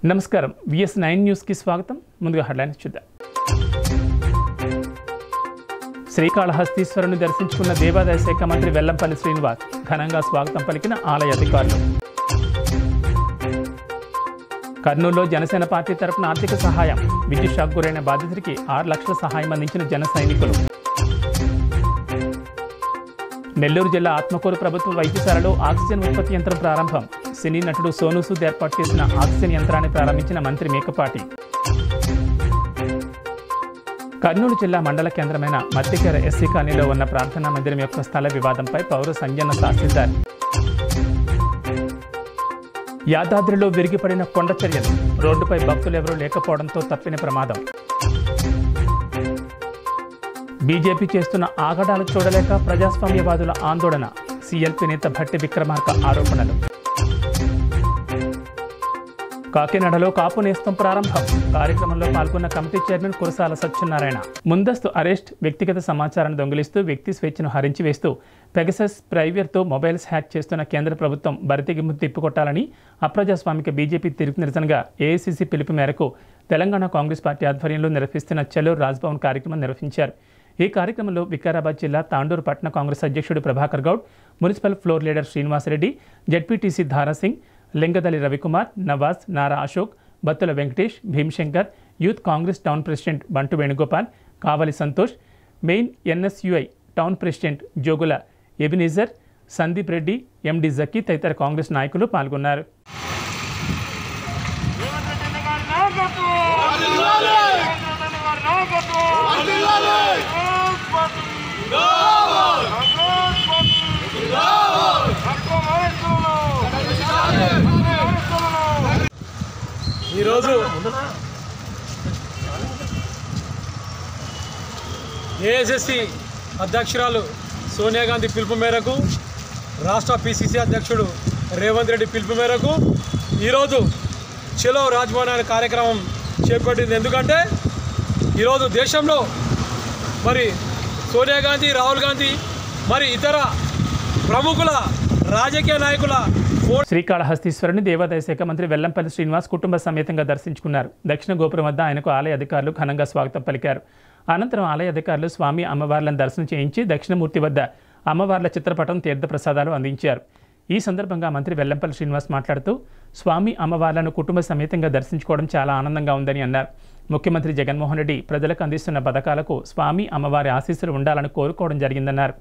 నమస్కారం VS nine న్యూస్కి స్వాగతం ముందుగా హెడ్లైన్స్ చూద్దాం శ్రీకాళహస్తీశ్వరుని దర్శించుకున్న దేవాదాయ శాఖ మంత్రి వెల్లంపల్లి శ్రీనివాస్ ఘనంగా స్వాగతం పలికిన ఆలయ అధికారులు కర్నూలులో జనసేన పార్టీ తరపున ఆర్థిక సహాయం విద్యుత్ షాక్ గురైన బాధితుడికి ఆరు లక్షల సహాయం అందించిన జన సైనికులు నెల్లూరు జిల్లా ఆత్మకూరు ప్రభుత్వ వైద్యశాలలో ఆక్సిజన్ ఉత్పత్తి యంత్రం ప్రారంభం సినీ నటుడు సోను సూద్ ఏర్పాటు చేసిన ఆక్సిజన్ యంత్రాన్ని ప్రారంభించిన మంత్రి మేకపాటి కర్నూలు జిల్లా మండల కేంద్రమైన మత్తికెర ఎస్సీ కాలనీలో ఉన్న ప్రార్థనా మందిరం యొక్క స్థల వివాదంపై పౌర సంజన తహసీల్దార్ యాదాద్రిలో విరిగిపడిన కొండ చర్యలు రోడ్డుపై భక్తులు ఎవరూ లేకపోవడంతో తప్పిన ప్రమాదం బీజేపీ చేస్తున్న ఆగడాలు చూడలేక ప్రజాస్వామ్యవాదుల ఆందోళన సీఎల్పీ నేత భట్టి విక్రమార్క ఆరోపణలు కాకినాడలో కాపు నేస్తం ప్రారంభం కార్యక్రమంలో పాల్గొన్న కమిటీ చైర్మన్ కురసాల సత్యనారాయణ ముందస్తు అరెస్ట్ వ్యక్తిగత సమాచారాన్ని దొంగిలిస్తూ వ్యక్తి స్వేచ్ఛను హరించి వేస్తూ పెగసస్ ప్రైవేర్తో మొబైల్స్ హ్యాక్ చేస్తున్న కేంద్ర ప్రభుత్వం బరితెగింపు తిప్పికొట్టాలని అప్రజాస్వామిక బీజేపీ తీర్పు నిరసనగా ఏఐసీసీ పిలుపు మేరకు తెలంగాణ కాంగ్రెస్ పార్టీ ఆధ్వర్యంలో నిర్వహిస్తున్న చలో రాజ్భవన్ కార్యక్రమం నిర్వహించారు ఈ కార్యక్రమంలో వికారాబాద్ జిల్లా తాండూరు పట్టణ కాంగ్రెస్ అధ్యక్షుడు Prabhakar Goud municipal floor leader Srinivasa Reddy ZPTC Dhara Singh Lingadali Ravi Kumar Nawaz Nara Ashok Battula Venkatesh Bhimashankar youth Congress town president Bantu Venugopal Kavali Santosh main NSUI town president Jogula Ebenezer Sandeep Reddy MD Zaki తదితర కాంగ్రెస్ నాయకులు పాల్గొన్నారు ఈరోజు ఏఎస్ఎస్సి అధ్యక్షురాలు సోనియా గాంధీ పిలుపు మేరకు రాష్ట్ర పిసిసి అధ్యక్షుడు రేవంత్ రెడ్డి పిలుపు మేరకు ఈరోజు చెలో రాజ్భవన్ అనే కార్యక్రమం చేపట్టింది ఎందుకంటే ఈరోజు దేశంలో మరి సోనియా గాంధీ రాహుల్ గాంధీ మరి ఇతర ప్రముఖుల రాజకీయ నాయకుల ఫోటో శ్రీకాళహస్తీశ్వరుని దేవాదాయ శాఖ మంత్రి వెల్లంపల్లి శ్రీనివాస్ కుటుంబ సమేతంగా దర్శించుకున్నారు దక్షిణ గోపురం వద్ద ఆయనకు ఆలయ అధికారులు ఘనంగా స్వాగతం పలికారు అనంతరం ఆలయ అధికారులు స్వామి అమ్మవార్లను దర్శనం చేయించి దక్షిణమూర్తి వద్ద అమ్మవార్ల చిత్రపటం తీర్థప్రసాదాలు అందించారు ఈ సందర్భంగా మంత్రి వెల్లంపల్లి శ్రీనివాస్ మాట్లాడుతూ స్వామి అమ్మవార్లను కుటుంబ సమేతంగా దర్శించుకోవడం చాలా ఆనందంగా ఉందని అన్నారు ముఖ్యమంత్రి జగన్మోహన్ రెడ్డి ప్రజలకు అందిస్తున్న పథకాలకు స్వామి అమ్మవారి ఆశీస్సులు ఉండాలని కోరుకోవడం జరిగిందన్నారు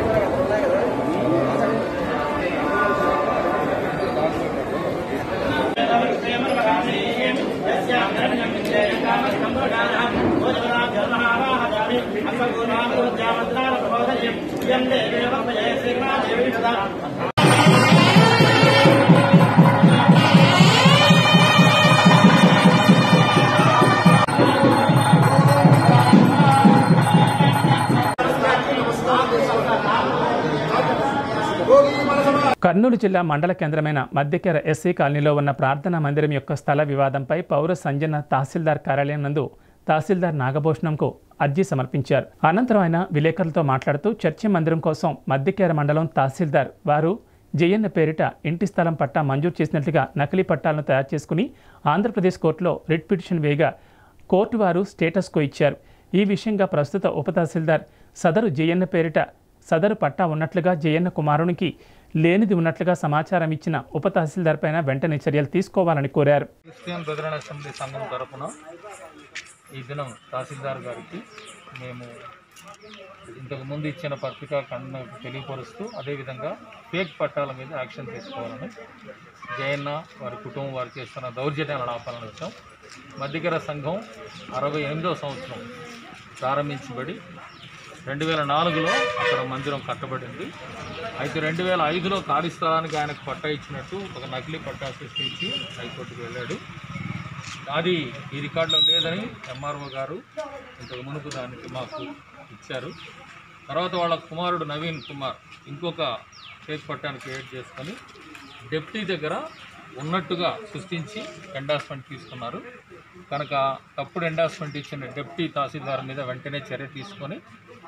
కర్నూలు జిల్లా మండల కేంద్రమైన మధ్యకెర ఎస్సీ కాలనీలో ఉన్న ప్రార్థనా మందిరం యొక్క స్థల వివాదంపై పౌర సంజన తహసీల్దార్ కార్యాలయం నందు తహసీల్దార్ నాగభూషణంకు అర్జీ సమర్పించారు అనంతరం ఆయన విలేకరులతో మాట్లాడుతూ చర్చి మందిరం కోసం మధ్యకేర మండలం తహసీల్దార్ వారు జయన్న పేరిట ఇంటి స్థలం పట్టా మంజూరు చేసినట్లుగా నకిలీ పట్టాలను తయారు చేసుకుని ఆంధ్రప్రదేశ్ కోర్టులో రిట్ పిటిషన్ వేయగా కోర్టు వారు స్టేటస్కో ఇచ్చారు ఈ విషయంగా ప్రస్తుత ఉప తహసీల్దార్ సదరు జయన్న పేరిట సదరు పట్టా ఉన్నట్లుగా జయన్న కుమారునికి లేనిది ఉన్నట్లుగా సమాచారం ఇచ్చిన ఉప తహసీల్దార్ పైన వెంటనే చర్యలు తీసుకోవాలని కోరారు క్రిస్టియన్ బ్రదరన్ అసెంబ్లీ సంఘం తరపున ఈ దినం తహసీల్దార్ గారికి మేము ఇంతకు ముందు ఇచ్చిన పత్రికా ఖండనకు తెలియపరుస్తూ అదేవిధంగా ఫేక్ పట్టాల మీద యాక్షన్ తీసుకోవాలని జయన్న వారి కుటుంబం వారు చేస్తున్న దౌర్జన్యాలను ఆపాలని వచ్చాం మధ్యకర సంఘం అరవై ఎనిమిదవ సంవత్సరం ప్రారంభించబడి రెండు వేల నాలుగులో అక్కడ మందిరం కట్టబడింది అయితే రెండు వేల ఐదులో ఖాళీ స్థలానికి ఆయనకు పట్టా ఇచ్చినట్టు ఒక నకిలీ పట్టా సృష్టించి హైకోర్టుకు వెళ్ళాడు అది ఈ రికార్డులో లేదని ఎంఆర్ఓ గారు ఇంతకు మునుపు దానికి మాకు ఇచ్చారు తర్వాత వాళ్ళ కుమారుడు నవీన్ కుమార్ ఇంకొక ఫేక్ పట్టాను క్రియేట్ చేసుకొని డెప్టీ దగ్గర ఉన్నట్టుగా సృష్టించి ఎండార్స్మెంట్ తీసుకున్నారు కనుక తప్పుడు ఎండార్స్మెంట్ ఇచ్చిన డెప్టీ తహసీల్దార్ మీద వెంటనే చర్య తీసుకొని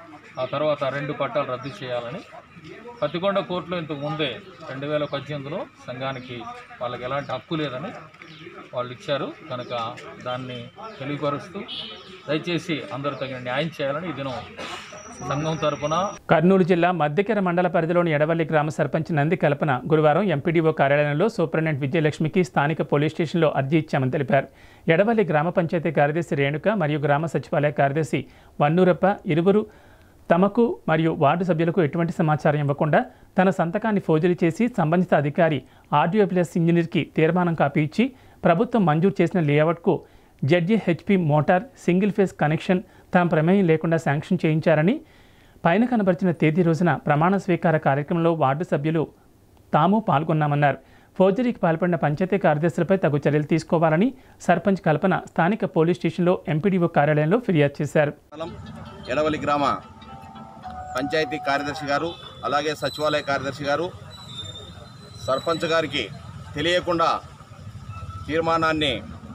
ఆ తర్వాత రెండు పట్టాలు రద్దు చేయాలని పత్తికొండ కోర్టులో ఇంతకు ముందే రెండు వేల పద్దెనిమిదిలో సంఘానికి వాళ్ళకి ఎలాంటి హక్కు లేదని వాళ్ళు ఇచ్చారు కనుక దాన్ని తెలియపరుస్తూ దయచేసి అందరూ తగిన న్యాయం చేయాలని ఈ దినం సంఘం తరపున కర్నూలు జిల్లా మద్దెకెర మండల పరిధిలోని ఎడవల్లి గ్రామ సర్పంచ్ నంది కల్పన గురువారం ఎంపీడీఓ కార్యాలయంలో సూపరింటెండెంట్ విజయలక్ష్మికి స్థానిక పోలీస్ స్టేషన్లో అర్జీ ఇచ్చామని తెలిపారు ఎడవల్లి గ్రామ పంచాయతీ కార్యదర్శి రేణుక మరియు గ్రామ సచివాలయ కార్యదర్శి వన్నూరప్ప ఇరువురు తమకు మరియు వార్డు సభ్యులకు ఎటువంటి సమాచారం ఇవ్వకుండా తన సంతకాన్ని ఫోర్జరీ చేసి సంబంధిత అధికారి ఆర్డీఓ ప్లస్ ఇంజనీర్కి తీర్మానం కాపీ ఇచ్చి ప్రభుత్వం మంజూరు చేసిన లేఅవుట్కు జడ్జి HP motor single phase connection తమ ప్రమేయం లేకుండా శాంక్షన్ చేయించారని పైన కనబరిచిన తేదీ రోజున ప్రమాణ స్వీకార కార్యక్రమంలో వార్డు సభ్యులు తాము పాల్గొన్నామన్నారు ఫోర్జరీకి పాల్పడిన పంచాయతీ కార్యదర్శులపై తగు చర్యలు తీసుకోవాలని సర్పంచ్ కల్పన స్థానిక పోలీస్ స్టేషన్లో ఎంపీడీఓ కార్యాలయంలో ఫిర్యాదు చేశారు మండలం ఎడవలి గ్రామ పంచాయతీ కార్యదర్శి గారు అలాగే సచివాలయ కార్యదర్శి గారు సర్పంచ్ గారికి తెలియకుండా తీర్మానాన్ని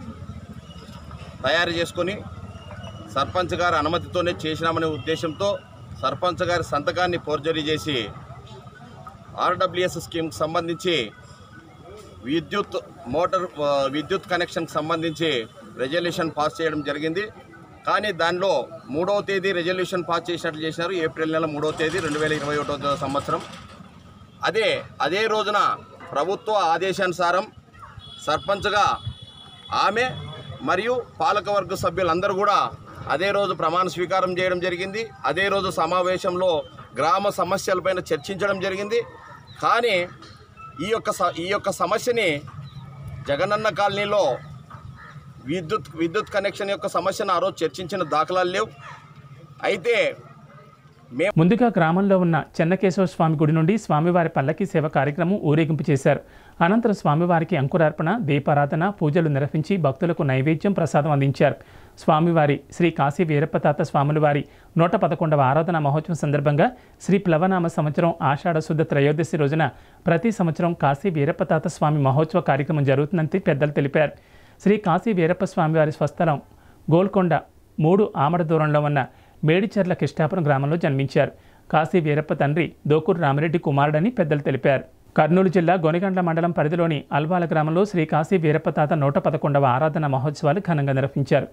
తయారు చేసుకొని సర్పంచ్ గారి అనుమతితోనే చేసినామనే ఉద్దేశంతో సర్పంచ్ గారి సంతకాన్ని ఫోర్జరీ చేసి ఆర్డబ్ల్యూఎస్ స్కీమ్కి సంబంధించి విద్యుత్ మోటార్ ఆ, విద్యుత్ కనెక్షన్కి సంబంధించి రెజల్యూషన్ పాస్ చేయడం జరిగింది కానీ దానిలో మూడవ తేదీ రెజల్యూషన్ పాస్ చేసినట్లు చేసినారు ఏప్రిల్ నెల మూడవ తేదీ రెండు వేల ఇరవై ఒకటో సంవత్సరం అదే అదే రోజున ప్రభుత్వ ఆదేశానుసారం సర్పంచ్గా ఆమె మరియు పాలకవర్గ సభ్యులందరూ కూడా అదే రోజు ప్రమాణ స్వీకారం చేయడం జరిగింది అదే రోజు సమావేశంలో గ్రామ సమస్యలపైన చర్చించడం జరిగింది కానీ ఈ యొక్క స ఈ యొక్క సమస్యని జగనన్న కాలనీలో విద్యుత్ విద్యుత్ కనెక్షన్ యొక్క సమస్యను ఆ రోజు చర్చించిన దాఖలాలు లేవు అయితే ముందుగా గ్రామంలో ఉన్న చెన్నకేశవ స్వామి గుడి నుండి స్వామివారి పల్లకి సేవ కార్యక్రమం ఊరేగింపు చేశారు అనంతరం స్వామివారికి అంకురార్పణ దీపారాధన పూజలు నిర్వహించి భక్తులకు నైవేద్యం ప్రసాదం అందించారు స్వామివారి శ్రీ కాశీ వీరప్పతాత స్వాముల వారి నూట పదకొండవ ఆరాధన మహోత్సవం సందర్భంగా శ్రీ ప్లవనామ సంవత్సరం ఆషాఢ శుద్ధ త్రయోదశి రోజున ప్రతి సంవత్సరం కాశీ వీరప్పతాత స్వామి మహోత్సవ కార్యక్రమం జరుగుతుందని పెద్దలు తెలిపారు శ్రీ కాశీ వీరప్ప స్వామివారి స్వస్థలం గోల్కొండ మూడు ఆమడ దూరంలో ఉన్న మేడిచెర్ల కిష్టాపురం గ్రామంలో జన్మించారు కాశీ వీరప్ప తండ్రి దోకూరు రామిరెడ్డి కుమారుడని పెద్దలు తెలిపారు కర్నూలు జిల్లా గొనిగండ్ల మండలం పరిధిలోని అల్వాల గ్రామంలో శ్రీ కాశీ వీరప్ప తాత నూట పదకొండవ ఆరాధన మహోత్సవాలు ఘనంగా నిర్వహించారు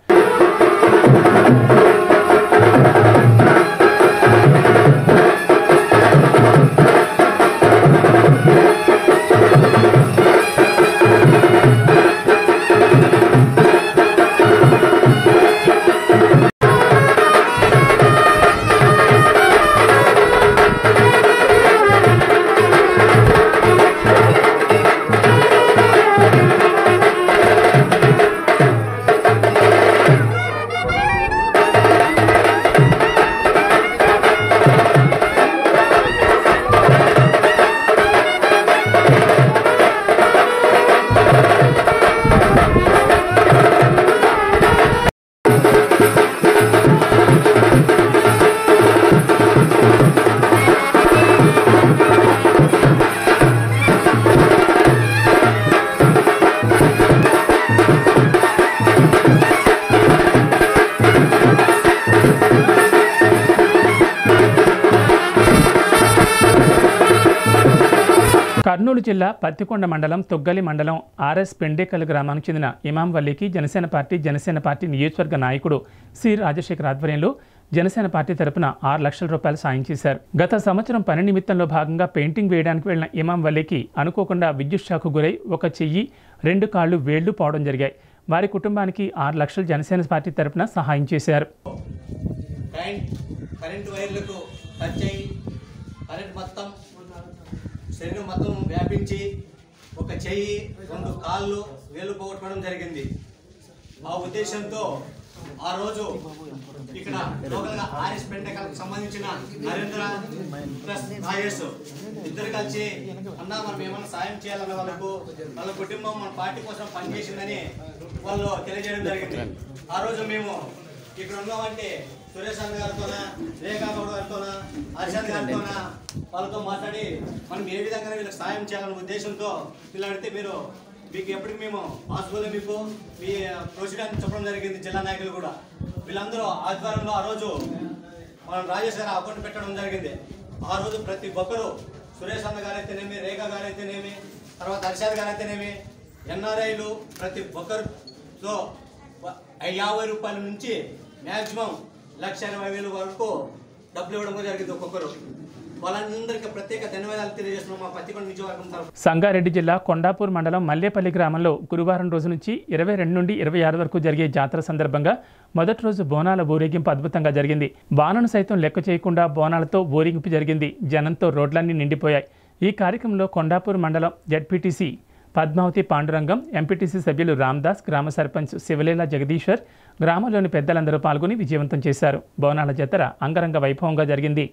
కర్నూలు జిల్లా పత్తికొండ మండలం తొగ్గలి మండలం ఆర్ఎస్ పెండేకల్ గ్రామానికి చెందిన ఇమాం వల్లీకి జనసేన పార్టీ జనసేన పార్టీ నియోజకవర్గ నాయకుడు సి రాజశేఖర్ ఆధ్వర్యంలో జనసేన పార్టీ తరపున ఆరు లక్షల రూపాయలు సాయం చేశారు గత సంవత్సరం పని నిమిత్తంలో భాగంగా పెయింటింగ్ వేయడానికి వెళ్లిన ఇమాం వల్లీకి అనుకోకుండా విద్యుత్ షాకు గురై ఒక చెయ్యి రెండు కాళ్ళు వేళ్లు పోవడం జరిగాయి వారి కుటుంబానికి ఆరు లక్షలు జనసేన పార్టీ తరపున సహాయం చేశారు కరెంట్ కరెంట్ వైర్లకు టచ్ అయ్యి కరెంట్ మొత్తం శరీరం మొత్తం వ్యాపించి ఒక చెయ్యి రెండు కాళ్ళు వేలు పోగొట్టుకోవడం జరిగింది ఆ ఉద్దేశంతో ఆ రోజు ఇక్కడ లోకల్గా ఆర్ఎస్ పెంటకల్కి సంబంధించిన నరేంద్ర ప్లస్ రాజేష్ ఇద్దరు కలిసి అన్నా మనం ఏమైనా సాయం చేయాలన్న వాళ్ళకు వాళ్ళ కుటుంబం మన పార్టీ కోసం పనిచేసిందని వాళ్ళు తెలియజేయడం జరిగింది ఆ రోజు మేము ఇక్కడ ఉన్నామంటే సురేష్ అన్న గారితోన రేఖా గౌడ్ గారితోన హర్షద్ గారితోన వాళ్ళతో మాట్లాడి మనం ఏ విధంగా వీళ్ళకి సాయం చేయాలనే ఉద్దేశంతో వీళ్ళు అడిగితే మీరు మీకు ఎప్పటికి మేము పాసిబుల్ మీకు మీ ప్రొసీడర్ చెప్పడం జరిగింది జిల్లా నాయకులు కూడా వీళ్ళందరూ ఆధ్వర్యంలో ఆ రోజు మన రాజేష్ గారు అకౌంట్ పెట్టడం జరిగింది ఆ రోజు ప్రతి ఒక్కరూ సురేష్ అన్న గారు అయితేనేమి రేఖ గారు అయితేనేమి తర్వాత హర్షాద్ గారు అయితేనేమి ఎన్ఆర్ఐలు ప్రతి ఒక్కరితో వ- యాభై రూపాయల నుంచి మ్యాక్సిమం లక్ష ఇరవై వేలు వరకు డబ్బులు ఇవ్వడం జరిగింది ఒక్కొక్కరు వాళ్ళందరికీ ప్రత్యేక ధన్యవాదాలు తెలియజేస్తున్నాం మా పత్తికొండ నియోజకవర్గం తరఫున సంగారెడ్డి జిల్లా కొండాపూర్ మండలం మల్లేపల్లి గ్రామంలో గురువారం రోజు నుంచి ఇరవై రెండు నుండి ఇరవై ఆరు వరకు జరిగే జాతర సందర్భంగా మొదటి రోజు బోనాల ఊరేగింపు అద్భుతంగా జరిగింది బాణను సైతం లెక్క చేయకుండా బోనాలతో ఊరేగింపు జరిగింది జనంతో రోడ్లన్నీ నిండిపోయాయి ఈ కార్యక్రమంలో కొండాపూర్ మండలం జడ్పీటీసీ పద్మావతి పాండురంగం ఎంపీటీసీ సభ్యులు రామ్దాస్ గ్రామ సర్పంచ్ శివలీల జగదీశ్వర్ గ్రామంలోని పెద్దలందరూ పాల్గొని విజయవంతం చేశారు బోనాల జాతర అంగరంగ వైభవంగా జరిగింది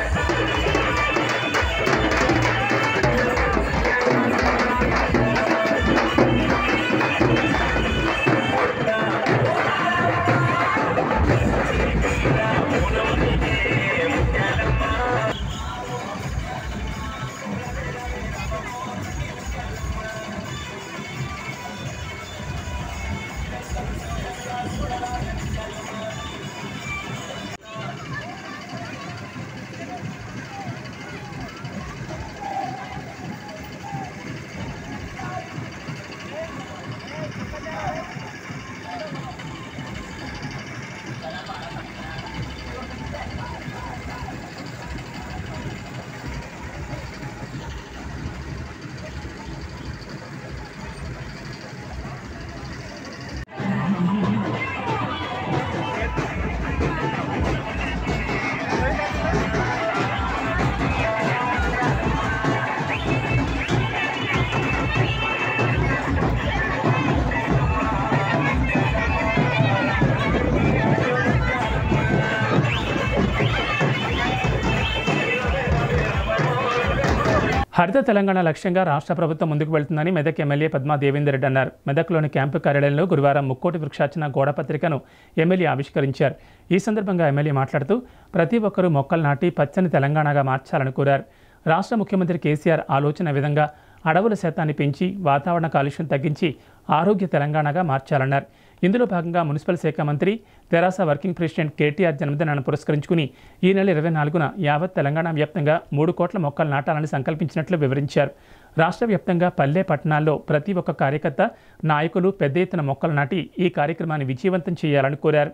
హరిత తెలంగాణ లక్ష్యంగా రాష్ట్ర ప్రభుత్వం ముందుకు వెళ్తుందని మెదక్ ఎమ్మెల్యే పద్మా దేవేందర్ రెడ్డి అన్నారు మెదక్లోని క్యాంపు కార్యాలయంలో గురువారం ముక్కోటి వృక్షార్చన గోడ పత్రికను ఎమ్మెల్యే ఆవిష్కరించారు ఈ సందర్భంగా ఎమ్మెల్యే మాట్లాడుతూ ప్రతి ఒక్కరూ మొక్కలు నాటి పచ్చని తెలంగాణగా మార్చాలని కోరారు రాష్ట్ర ముఖ్యమంత్రి కేసీఆర్ ఆలోచన విధంగా అడవుల శాతాన్ని పెంచి వాతావరణ కాలుష్యం తగ్గించి ఆరోగ్య తెలంగాణగా మార్చాలన్నారు ఇందులో భాగంగా మున్సిపల్ శాఖ మంత్రి తెరాస వర్కింగ్ ప్రెసిడెంట్ కేటీఆర్ జన్మదినాన్ని పురస్కరించుకుని ఈ నెల ఇరవై నాలుగున యావత్ తెలంగాణ వ్యాప్తంగా మూడు కోట్ల మొక్కలు నాటాలని సంకల్పించినట్లు వివరించారు రాష్ట్ర వ్యాప్తంగా పల్లె పట్టణాల్లో ప్రతి ఒక్క కార్యకర్త నాయకులు పెద్ద ఎత్తున మొక్కలు నాటి ఈ కార్యక్రమాన్ని విజయవంతం చేయాలని కోరారు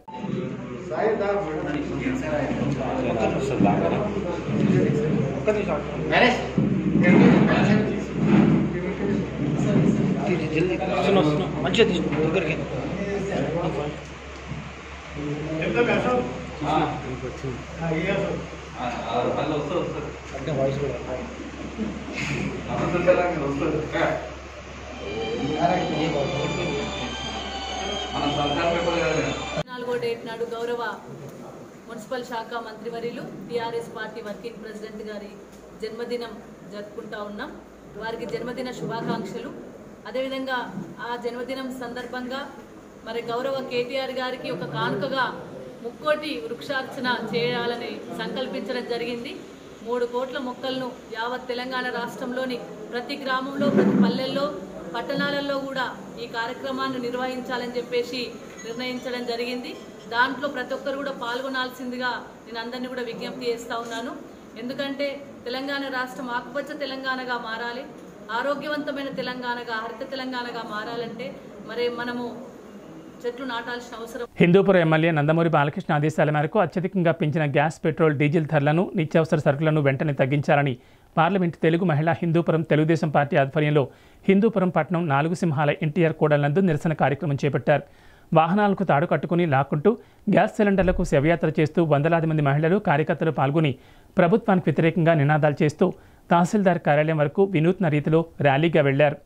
నాలుగో డేట్ నాడు గౌరవ మున్సిపల్ శాఖ మంత్రివర్యులు టీఆర్ఎస్ పార్టీ వర్కింగ్ ప్రెసిడెంట్ గారి జన్మదినం జరుపుకుంటా ఉన్నాం వారికి జన్మదిన శుభాకాంక్షలు అదేవిధంగా ఆ జన్మదినం సందర్భంగా మరి గౌరవ కేటీఆర్ గారికి ఒక కానుకగా ముక్కోటి వృక్షార్చన చేయాలని సంకల్పించడం జరిగింది మూడు కోట్ల మొక్కలను యావత్ తెలంగాణ రాష్ట్రంలోని ప్రతి గ్రామంలో ప్రతి పల్లెల్లో పట్టణాలలో కూడా ఈ కార్యక్రమాన్ని నిర్వహించాలని చెప్పేసి నిర్ణయించడం జరిగింది దాంట్లో ప్రతి ఒక్కరు కూడా పాల్గొనాల్సిందిగా నేను అందరినీ కూడా విజ్ఞప్తి చేస్తా ఉన్నాను ఎందుకంటే తెలంగాణ రాష్ట్రం ఆకుపచ్చ తెలంగాణగా మారాలి ఆరోగ్యవంతమైన తెలంగాణగా హరిత తెలంగాణగా మారాలంటే మరి మనము చెట్లు నాటాల్సిన అవసరం హిందూపురం ఎమ్మెల్యే నందమూరి బాలకృష్ణ ఆదేశాల మేరకు అత్యధికంగా పెంచిన గ్యాస్ పెట్రోల్ డీజిల్ ధరలను నిత్యావసర సరుకులను వెంటనే తగ్గించాలని పార్లమెంటు తెలుగు మహిళా హిందూపురం తెలుగుదేశం పార్టీ ఆధ్వర్యంలో హిందూపురం పట్టణం నాలుగు సింహాల ఎన్టీఆర్ కూడలందు నిరసన కార్యక్రమం చేపట్టారు వాహనాలకు తాడు కట్టుకుని లాక్కుంటూ గ్యాస్ సిలిండర్లకు శవయాత్ర చేస్తూ వందలాది మంది మహిళలు కార్యకర్తలు పాల్గొని ప్రభుత్వానికి వ్యతిరేకంగా నినాదాలు చేస్తూ తహసీల్దార్ కార్యాలయం వరకు వినూత్న రీతిలో ర్యాలీగా వెళ్లారు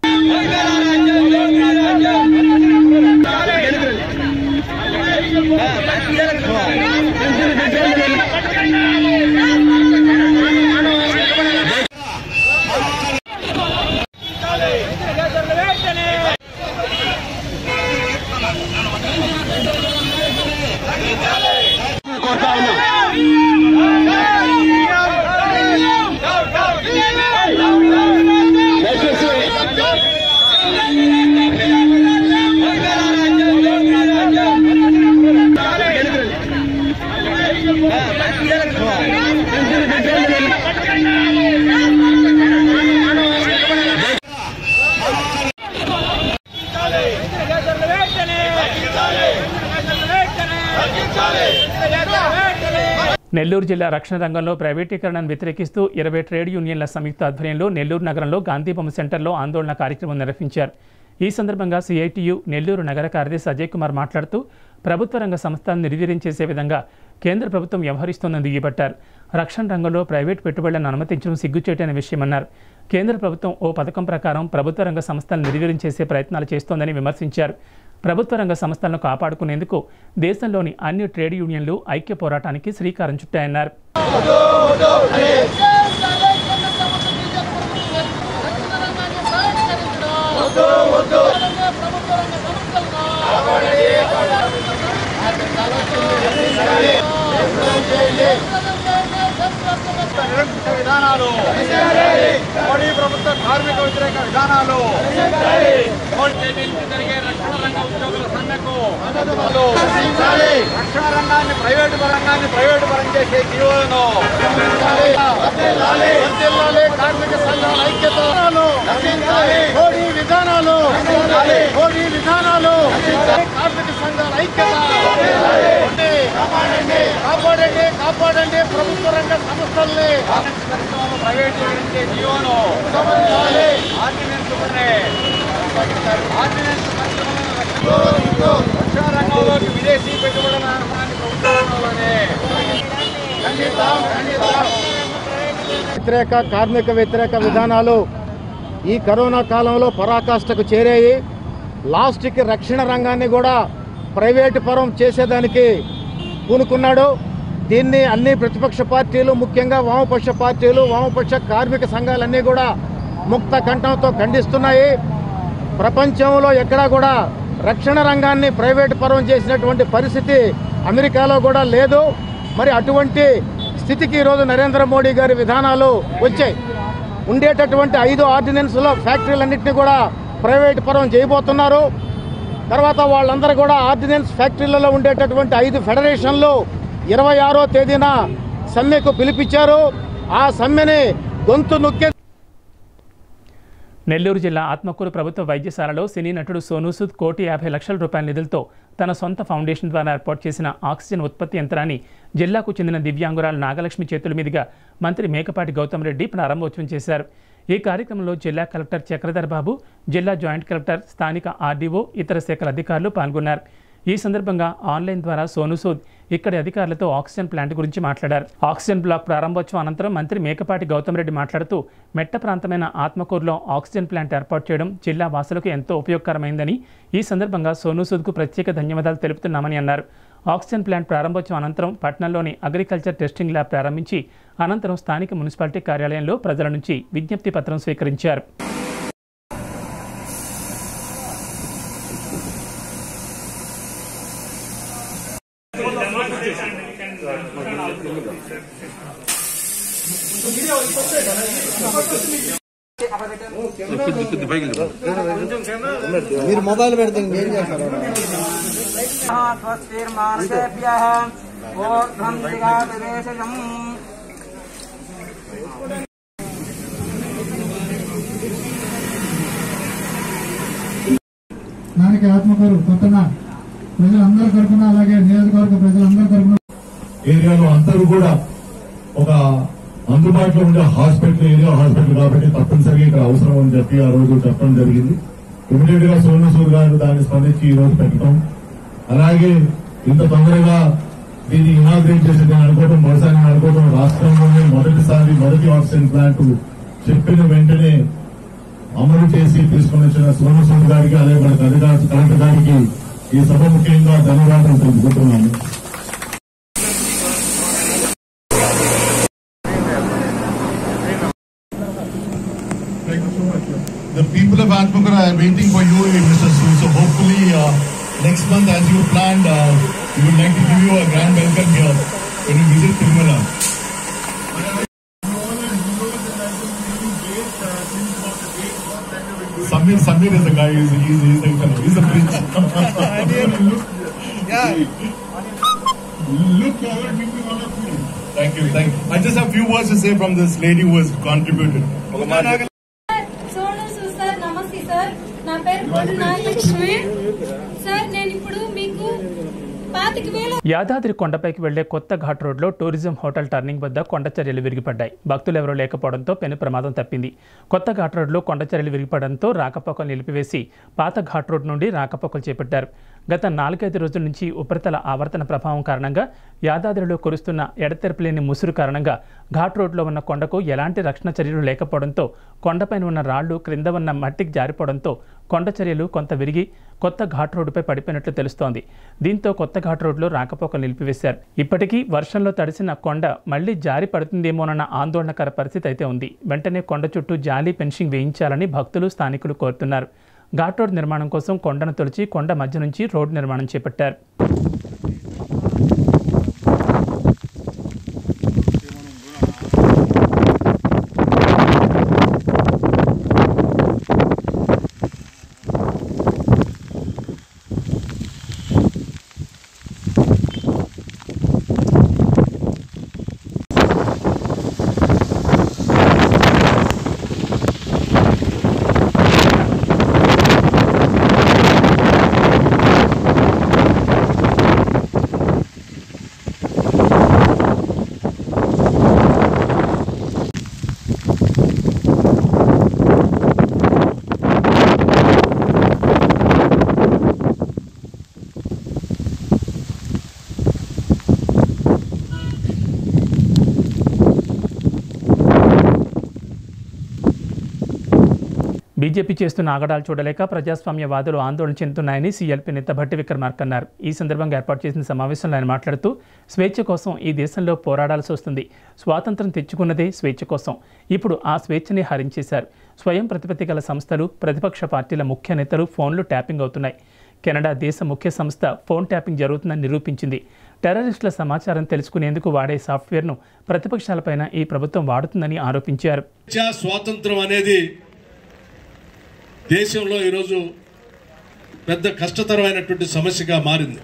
దయచేసి నెల్లూరు జిల్లా రక్షణ రంగంలో ప్రైవేటీకరణను వ్యతిరేకిస్తూ ఇరవై ట్రేడ్ యూనియన్ల సంయుక్త ఆధ్వర్యంలో నెల్లూరు నగరంలో గాంధీబొమ్మ సెంటర్లో ఆందోళన కార్యక్రమం నిర్వహించారు ఈ సందర్భంగా సిఐటియు నెల్లూరు నగర కార్యదర్శి అజయ్ కుమార్ మాట్లాడుతూ ప్రభుత్వ రంగ సంస్థలను నిర్వీర్యం చేసే విధంగా కేంద్ర ప్రభుత్వం వ్యవహరిస్తోందని దుయ్యబట్టారు రక్షణ రంగంలో ప్రైవేట్ పెట్టుబడులను అనుమతించడం సిగ్గుచేటైన విషయమన్నారు కేంద్ర ప్రభుత్వం ఓ పథకం ప్రకారం ప్రభుత్వ రంగ సంస్థలను నిర్వీర్యం చేసే ప్రయత్నాలు చేస్తోందని విమర్శించారు ప్రభుత్వ రంగ సంస్థలను కాపాడుకునేందుకు దేశంలోని అన్ని ట్రేడ్ యూనియన్లు ఐక్య పోరాటానికి శ్రీకారం చుట్టాయన్నారు విధానాలు మోడీ ప్రభుత్వ కార్మిక వ్యతిరేక విధానాలు జరిగే రక్షణ రంగ ఉద్యోగుల సమ్మెకు రక్షణ రంగాన్ని ప్రైవేటు రంగాన్ని ప్రైవేటు పరం చేసే జీవోలను వర్ధిల్లాలి కార్మిక సంఘాల ఐక్యత మోడీ విధానాలు మోడీ విధానాలు కార్మిక సంఘాల ఐక్యత కాపాడండి కాపాడండి ప్రభుత్వ రంగ సంస్థల్ని ప్రైవేటీకరించే జీవోను ఆర్డినెన్స్ ఆర్డినెన్స్ రక్షణ రంగంలోకి విదేశీ పెట్టుబడుల ఆహ్వానాన్ని ప్రభుత్వ రంగంలోనే ఖండిస్తాం ఖండిస్తాం వ్యతిరేక కార్మిక వ్యతిరేక విధానాలు ఈ కరోనా కాలంలో పరాకాష్ఠకు చేరాయి లాస్ట్కి రక్షణ రంగాన్ని కూడా ప్రైవేటు పరం చేసేదానికి పూనుకున్నాడు దీన్ని అన్ని ప్రతిపక్ష పార్టీలు ముఖ్యంగా వామపక్ష పార్టీలు వామపక్ష కార్మిక సంఘాలన్నీ కూడా ముక్త కంఠంతో ఖండిస్తున్నాయి ప్రపంచంలో ఎక్కడా కూడా రక్షణ రంగాన్ని ప్రైవేటు పరం చేసినటువంటి పరిస్థితి అమెరికాలో కూడా లేదు మరి అటువంటి స్థితికి ఈరోజు నరేంద్ర మోడీ గారి విధానాలు వచ్చాయి ఉండేటటువంటి ఐదు ఆర్డినెన్స్లో ఫ్యాక్టరీలన్నింటినీ కూడా ప్రైవేట్ పరం చేయబోతున్నారు తర్వాత వాళ్ళందరూ కూడా ఆర్డినెన్స్ ఫ్యాక్టరీలలో ఉండేటటువంటి ఐదు ఫెడరేషన్లు ఇరవై ఆరో తేదీన సమ్మెకు పిలిపించారు ఆ సమ్మెని గొంతు నొక్కే నెల్లూరు జిల్లా ఆత్మకూరు ప్రభుత్వ వైద్యశాలలో సినీ నటుడు సోనూ సూద్ కోటి యాభై లక్షల రూపాయల నిధులతో తన సొంత ఫౌండేషన్ ద్వారా ఏర్పాటు చేసిన ఆక్సిజన్ ఉత్పత్తి యంత్రాన్ని జిల్లాకు చెందిన దివ్యాంగురాలు నాగలక్ష్మి చేతుల మీదుగా మంత్రి మేకపాటి గౌతమ్ రెడ్డి ప్రారంభోత్సవం చేశారు ఈ కార్యక్రమంలో జిల్లా కలెక్టర్ చక్రధర్ బాబు జిల్లా జాయింట్ కలెక్టర్ స్థానిక ఆర్డీఓ ఇతర శాఖల అధికారులు పాల్గొన్నారు ఈ సందర్భంగా ఆన్లైన్ ద్వారా సోను సూద్ ఇక్కడి అధికారులతో ఆక్సిజన్ ప్లాంట్ గురించి మాట్లాడారు ఆక్సిజన్ బ్లాక్ ప్రారంభోత్సవం అనంతరం మంత్రి మేకపాటి గౌతమ్ రెడ్డి మాట్లాడుతూ మెట్ట ప్రాంతమైన ఆత్మకూరులో ఆక్సిజన్ ప్లాంట్ ఏర్పాటు చేయడం జిల్లా వాసులకు ఎంతో ఉపయోగకరమైందని ఈ సందర్భంగా సోను సూద్కు ప్రత్యేక ధన్యవాదాలు తెలుపుతున్నామని అన్నారు ఆక్సిజన్ ప్లాంట్ ప్రారంభోత్సవం అనంతరం పట్టణంలోని అగ్రికల్చర్ టెస్టింగ్ ల్యాబ్ ప్రారంభించి అనంతరం స్థానిక మున్సిపాలిటీ కార్యాలయంలో ప్రజల నుంచి విజ్ఞప్తి పత్రం స్వీకరించారు మీరు మొబైల్ పెడితే ఇంకేం చేస్తారు స్వస్తిర్మానసేభ్యः ఊర్ధ్వం దిగాదివేశజం దానికి ఆత్మకూరు కొత్తన ప్రజలందరి తరఫున అలాగే నియోజకవర్గ ప్రజలందరి తరఫున ఏరియాలో అందరూ కూడా ఒక అందుబాటులో ఉండే హాస్పిటల్ ఏరియా హాస్పిటల్ కాబట్టి తప్పనిసరిగా ఇక్కడ అవసరం అని చెప్పి ఆ రోజు చెప్పడం జరిగింది ఇమీడియట్ గా సోమేశ్వర్ గారు దాన్ని స్పందించి ఈ రోజు పెట్టడం అలాగే ఇంత తొందరగా దీన్ని ఇనాగ్రేట్ చేసి నేను అనుకోవడం మొదటిసారి నేను అనుకోవడం రాష్ట్రంలోనే మొదటిసారి మొదటి ఆక్సిజన్ ప్లాంట్ చెప్పిన వెంటనే అమలు చేసి తీసుకుని వచ్చిన సోమేశ్వర్ గారికి అలాగే మన కలెక్టర్ కలెక్టర్ గారికి ఈ సభ ముఖ్యంగా ధన్యవాదాలు తెలుపుకుంటున్నాను The people of Atmukara are waiting for you, Mr. Su. So hopefully uh, next month, as you planned, uh, we would like to give you a grand welcome here when you visit Tirumala. Samir, Samir is the guy. He's, he's, he's, the, he's the bridge. yeah. Look forward to meeting all of you. Thank you. Thank you. I just have a few words to say from this lady who has contributed. Sonu సు- sir నమస్తే sir నా పేరు పొడి Nagalakshmi sir నేను ఇప్పుడు మీకు పాత పాతిక వేల యాదాద్రి కొండపైకి వెళ్లే కొత్త ఘాట్ రోడ్లో టూరిజం హోటల్ టర్నింగ్ వద్ద కొండ చర్యలు విరిగిపడ్డాయి భక్తులు ఎవరూ లేకపోవడంతో పెను ప్రమాదం తప్పింది కొత్త ఘాట్ రోడ్లో కొండ చర్యలు విరిగిపడడంతో రాకపోకలు నిలిపివేసి పాత ఘాట్ రోడ్ నుండి రాకపోకలు చేపట్టారు గత నాలుగైదు రోజుల నుంచి ఉపరితల ఆవర్తన ప్రభావం కారణంగా యాదాద్రిలో కురుస్తున్న ఎడతెరపలేని ముసురు కారణంగా ఘాట్ రోడ్లో ఉన్న కొండకు ఎలాంటి రక్షణ చర్యలు లేకపోవడంతో కొండపైన ఉన్న రాళ్లు క్రింద ఉన్న మట్టికి జారిపోవడంతో కొండ చర్యలు కొంత విరిగి కొత్త ఘాట్ రోడ్డుపై పడిపోయినట్లు తెలుస్తోంది దీంతో కొత్త ఘాట్ రోడ్లో రాకపోకలు నిలిపివేశారు ఇప్పటికీ వర్షంలో తడిసిన కొండ మళ్లీ జారి పడుతుందేమోనన్న ఆందోళనకర పరిస్థితి అయితే ఉంది వెంటనే కొండ చుట్టూ జాలీ ఫెన్సింగ్ వేయించాలని భక్తులు స్థానికులు కోరుతున్నారు ఘాట్ రోడ్ నిర్మాణం కోసం కొండను తొలిచి కొండ మధ్య నుంచి రోడ్డు నిర్మాణం చేపట్టారు బీజేపీ చేస్తున్న ఆగడాలు చూడలేక ప్రజాస్వామ్యవాదులు ఆందోళన చెందుతున్నాయని సీఎల్పీ నేత భట్టి విక్రమార్క అన్నారు ఈ సందర్భంగా ఏర్పాటు చేసిన సమావేశంలో ఆయన మాట్లాడుతూ స్వేచ్ఛ కోసం ఈ దేశంలో పోరాడాల్సి వస్తుంది స్వాతంత్రం తెచ్చుకున్నదే స్వేచ్ఛ కోసం ఇప్పుడు ఆ స్వేచ్ఛని హరించేశారు స్వయం ప్రతిపత్తి గల సంస్థలు ప్రతిపక్ష పార్టీల ముఖ్య నేతలు ఫోన్లు ట్యాపింగ్ అవుతున్నాయి కెనడా దేశ ముఖ్య సంస్థ ఫోన్ ట్యాపింగ్ జరుగుతుందని నిరూపించింది టెర్రరిస్టుల సమాచారం తెలుసుకునేందుకు వాడే సాఫ్ట్వేర్ను ప్రతిపక్షాలపైన ఈ ప్రభుత్వం వాడుతుందని ఆరోపించారు స్వేచ్ఛ స్వాతంత్రం అనేది దేశంలో ఈరోజు పెద్ద కష్టతరమైనటువంటి సమస్యగా మారింది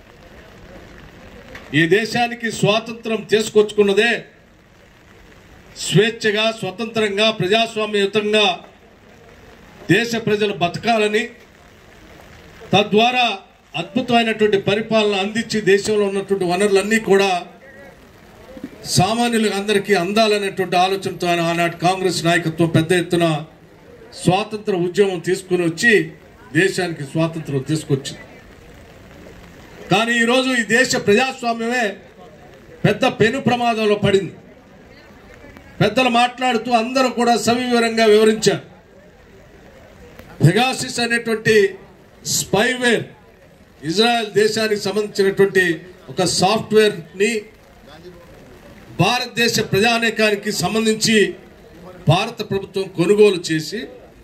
ఈ దేశానికి స్వాతంత్రం తీసుకొచ్చుకున్నదే స్వేచ్ఛగా స్వతంత్రంగా ప్రజాస్వామ్యయుతంగా దేశ ప్రజలు బతకాలని తద్వారా అద్భుతమైనటువంటి పరిపాలన అందించి దేశంలో ఉన్నటువంటి వనరులన్నీ కూడా సామాన్యులకు అందరికీ అందాలనేటువంటి ఆలోచనతో ఆయన ఆనాటి కాంగ్రెస్ నాయకత్వం పెద్ద ఎత్తున స్వాతంత్ర ఉద్యమం తీసుకుని వచ్చి దేశానికి స్వాతంత్రం తీసుకొచ్చింది కానీ ఈరోజు ఈ దేశ ప్రజాస్వామ్యమే పెద్ద పెను ప్రమాదంలో పడింది పెద్దలు మాట్లాడుతూ అందరూ కూడా సవివరంగా వివరించారు పెగాసిస్ అనేటువంటి స్పైవేర్ ఇజ్రాయెల్ దేశానికి సంబంధించినటువంటి ఒక సాఫ్ట్వేర్ని భారతదేశ ప్రజానేకానికి సంబంధించి భారత ప్రభుత్వం కొనుగోలు చేసి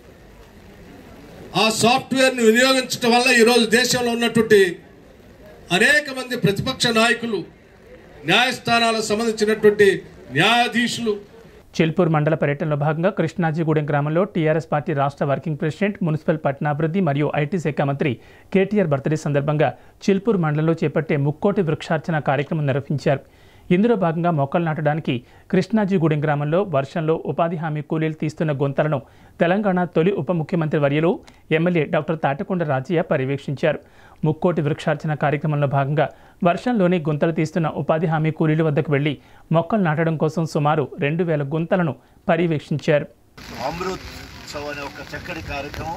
ఆ సాఫ్ట్వేర్ను వినియోగించడం వల్ల ఈరోజు దేశంలో ఉన్నటువంటి అనేక మంది ప్రతిపక్ష నాయకులు న్యాయస్థానాలకు సంబంధించినటువంటి న్యాయాధీశులు చిల్పూర్ మండల పర్యటనలో భాగంగా కృష్ణాజీగూడెం గ్రామంలో టీఆర్ఎస్ పార్టీ రాష్ట్ర వర్కింగ్ ప్రెసిడెంట్ మున్సిపల్ పట్టణాభివృద్ధి మరియు ఐటీ శాఖ మంత్రి కేటీఆర్ బర్త్డే సందర్భంగా చిల్పూర్ మండలంలో చేపట్టే ముక్కోటి వృక్షార్చన కార్యక్రమం నిర్వహించారు ఇందులో భాగంగా మొక్కలు నాటడానికి కృష్ణాజీగూడెం గ్రామంలో వర్షంలో ఉపాధి హామీ కూలీలు తీస్తున్న గుంతలను తెలంగాణ తొలి ఉప ముఖ్యమంత్రి వర్యలు ఎమ్మెల్యే డాక్టర్ తాటకొండ రాజయ్య పర్యవేక్షించారు ముక్కోటి వృక్షార్చన కార్యక్రమంలో భాగంగా వర్షంలోని గుంతలు తీస్తున్న ఉపాధి హామీ కూలీల వద్దకు వెళ్లి మొక్కలు నాటడం కోసం సుమారు రెండు వేల గుంతలను పర్యవేక్షించారు అమృత్ ఉత్సవ్ అనే ఒక చక్కటి కార్యక్రమం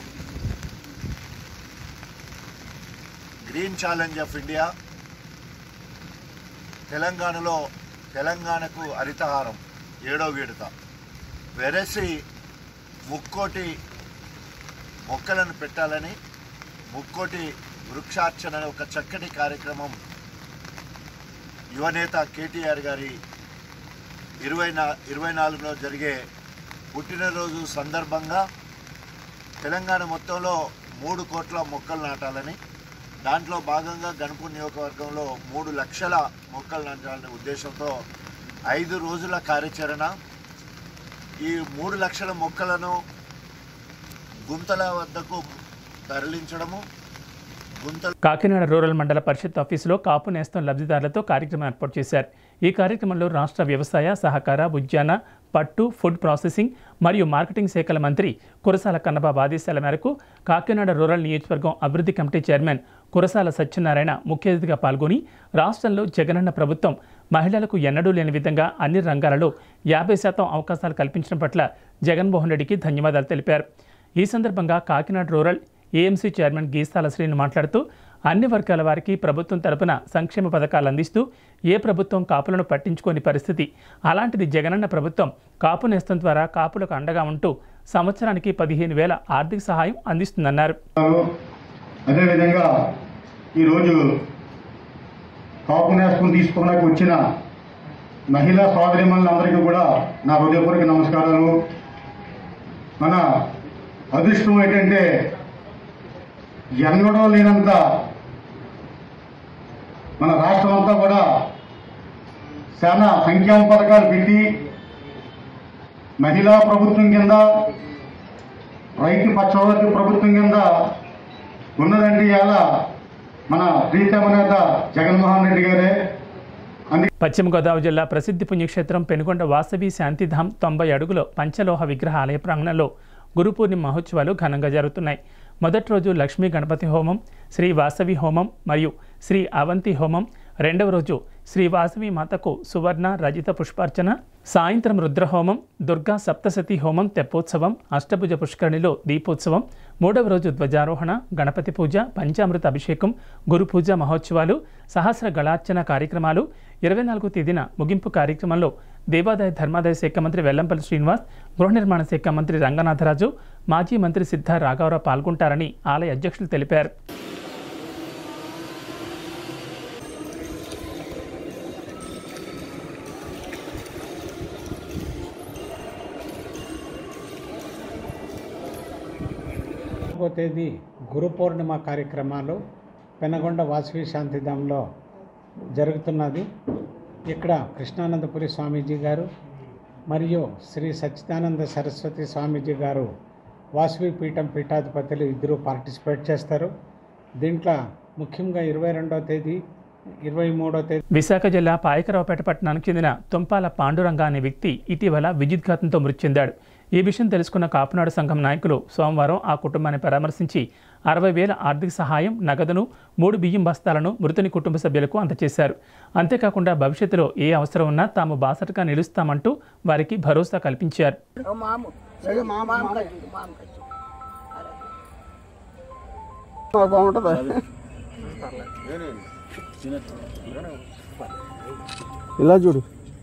గ్రీన్ ఛాలెంజ్ ఆఫ్ ఇండియా తెలంగాణలో తెలంగాణకు హరితహారం ఏడో విడత వెరసి ముక్కోటి మొక్కలను పెట్టాలని ముక్కోటి వృక్షార్చన అనే ఒక చక్కటి కార్యక్రమం యువనేత కేటీఆర్ గారి ఇరవై నా ఇరవై నాలుగులో జరిగే పుట్టినరోజు సందర్భంగా తెలంగాణ మొత్తంలో మూడు కోట్ల మొక్కలు నాటాలని దాంట్లో భాగంగా గణపూర్ నియోజకవర్గంలో మూడు లక్షల మొక్కలు నాటాలనే ఉద్దేశంతో ఐదు రోజుల కార్యాచరణ ఈ మూడు లక్షల మొక్కలను గుంతల వద్దకు తరలించడము గుంతలు కాకినాడ రూరల్ మండల పరిషత్ ఆఫీసులో కాపు నేస్తం లబ్ధిదారులతో కార్యక్రమం ఏర్పాటు చేశారు ఈ కార్యక్రమంలో రాష్ట్ర వ్యవసాయ సహకార ఉద్యాన పట్టు ఫుడ్ ప్రాసెసింగ్ మరియు మార్కెటింగ్ శాఖల మంత్రి కురసాల కన్నబాబు ఆదేశాల మేరకు కాకినాడ రూరల్ నియోజకవర్గం అభివృద్ధి కమిటీ చైర్మన్ కురసాల సత్యనారాయణ ముఖ్య అతిథిగా పాల్గొని రాష్ట్రంలో జగనన్న ప్రభుత్వం మహిళలకు ఎన్నడూ లేని విధంగా అన్ని రంగాలలో యాభై శాతం అవకాశాలు కల్పించడం పట్ల జగన్మోహన్ రెడ్డికి ధన్యవాదాలు తెలిపారు ఈ సందర్భంగా Kakinada rural AMC chairman Geesthala Srinu మాట్లాడుతూ అన్ని వర్గాల వారికి ప్రభుత్వం తరపున సంక్షేమ పథకాలు అందిస్తూ ఏ ప్రభుత్వం కాపులను పట్టించుకోని పరిస్థితి అలాంటిది జగనన్న ప్రభుత్వం కాపు నేస్తం ద్వారా కాపులకు అండగా ఉంటూ సంవత్సరానికి పదిహేను వేల ఆర్థిక సహాయం అందిస్తుందన్నారు అదేవిధంగా ఈరోజు కాపు నేస్తం తీసుకోవడానికి వచ్చిన మహిళా సోదరిమణులందరికీ కూడా నా హృదయపూర్వక నమస్కారాలు మన అదృష్టం ఏంటంటే ఎన్నడూ లేనంత మన రాష్ట్రం అంతా కూడా చాలా సంక్షేమ పథకాలు పెట్టి మహిళా ప్రభుత్వం కింద రైతు పక్షవర్తి ప్రభుత్వం కింద ఉన్నదండి ఇవాళ మన ప్రీతమ నేత జగన్మోహన్ రెడ్డి గారే పశ్చిమ గోదావరి జిల్లా ప్రసిద్ధి పుణ్యక్షేత్రం పెనుగొండ వాసవి శాంతిధామ్ తొంభై అడుగుల పంచలోహ విగ్రహ ఆలయ ప్రాంగణంలో గురు పూర్ణిమ మహోత్సవాలు ఘనంగా జరుగుతున్నాయి మొదటి రోజు లక్ష్మీ గణపతి హోమం శ్రీ వాసవి హోమం మరియు శ్రీ అవంతి హోమం రెండవ రోజు శ్రీ వాసవి మాతకు సువర్ణ రజిత పుష్పార్చన సాయంత్రం రుద్రహోమం దుర్గా సప్తసతి హోమం తెప్పోత్సవం అష్టభుజ పుష్కరిణిలో దీపోత్సవం మూడవ రోజు ధ్వజారోహణ గణపతి పూజ పంచామృత అభిషేకం గురు పూజ మహోత్సవాలు సహస్ర గళార్చన కార్యక్రమాలు ఇరవై నాలుగో తేదీన ముగింపు కార్యక్రమంలో దేవాదాయ ధర్మాదాయ శాఖ మంత్రి వెల్లంపల్లి శ్రీనివాస్ గృహ నిర్మాణ శాఖ మంత్రి రంగనాథరాజు మాజీ మంత్రి సిద్ధ రాఘవరావు పాల్గొంటారని ఆలయ అధ్యక్షులు తెలిపారు నాలుగో తేదీ గురు పౌర్ణిమ కార్యక్రమాలు పెనగొండ వాసవి శాంతిధాంలో జరుగుతున్నది ఇక్కడ కృష్ణానందపురి స్వామీజీ గారు మరియు శ్రీ సచ్చిదానంద సరస్వతి స్వామీజీ గారు వాసవి పీఠం పీఠాధిపతులు ఇద్దరు పార్టిసిపేట్ చేస్తారు దీంట్లో ముఖ్యంగా ఇరవై రెండవ తేదీ ఇరవై మూడో తేదీ విశాఖ జిల్లా పాయకరావుపేట పట్టణానికి చెందిన తుంపాల పాండురంగ అనే వ్యక్తి ఇటీవల విద్యుద్ఘాతంతో మృతి చెందాడు ఈ విషయం తెలుసుకున్న కాపునాడు సంఘం నాయకులు సోమవారం ఆ కుటుంబాన్ని పరామర్శించి అరవై వేల ఆర్థిక సహాయం నగదును మూడు బియ్యం బస్తాలను మృతుని కుటుంబ సభ్యులకు అందజేశారు అంతేకాకుండా భవిష్యత్తులో ఏ అవసరం ఉన్నా తాము బాసటగా నిలుస్తామంటూ వారికి భరోసా కల్పించారు ఇలా చూడు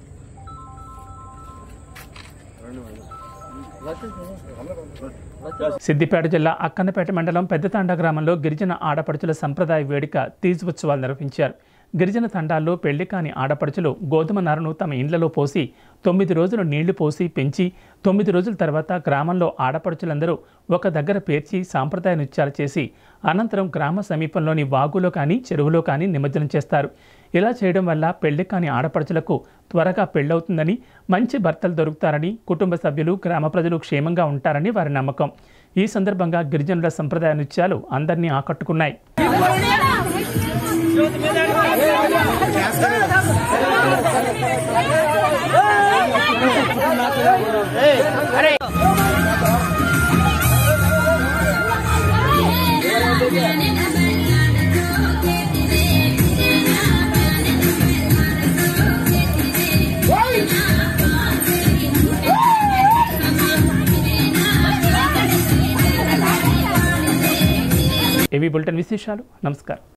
సిద్దిపేట జిల్లా అక్కన్నపేట మండలం పెద్దతాండ గ్రామంలో గిరిజన ఆడపడుచుల సంప్రదాయ వేడుక తీజ్ ఉత్సవాలు నిర్వహించారు గిరిజన తండాల్లో పెళ్లి కాని ఆడపడుచులు గోధుమ నారను తమ ఇండ్లలో పోసి తొమ్మిది రోజులు నీళ్లు పోసి పెంచి తొమ్మిది రోజుల తర్వాత గ్రామంలో ఆడపడుచులందరూ ఒక దగ్గర పేర్చి సాంప్రదాయ నృత్యాలు చేసి అనంతరం గ్రామ సమీపంలోని వాగులో కానీ చెరువులో కానీ నిమజ్జనం చేస్తారు ఇలా చేయడం వల్ల పెళ్లి కాని ఆడపడుచులకు త్వరగా పెళ్ళవుతుందని మంచి భర్తలు దొరుకుతారని కుటుంబ సభ్యులు గ్రామ ప్రజలు క్షేమంగా ఉంటారని వారి నమ్మకం ఈ సందర్భంగా గిరిజనుల సంప్రదాయ నృత్యాలు అందరినీ ఆకట్టుకున్నాయి ఏవి బులెటిన్ విశేషాలు నమస్కారం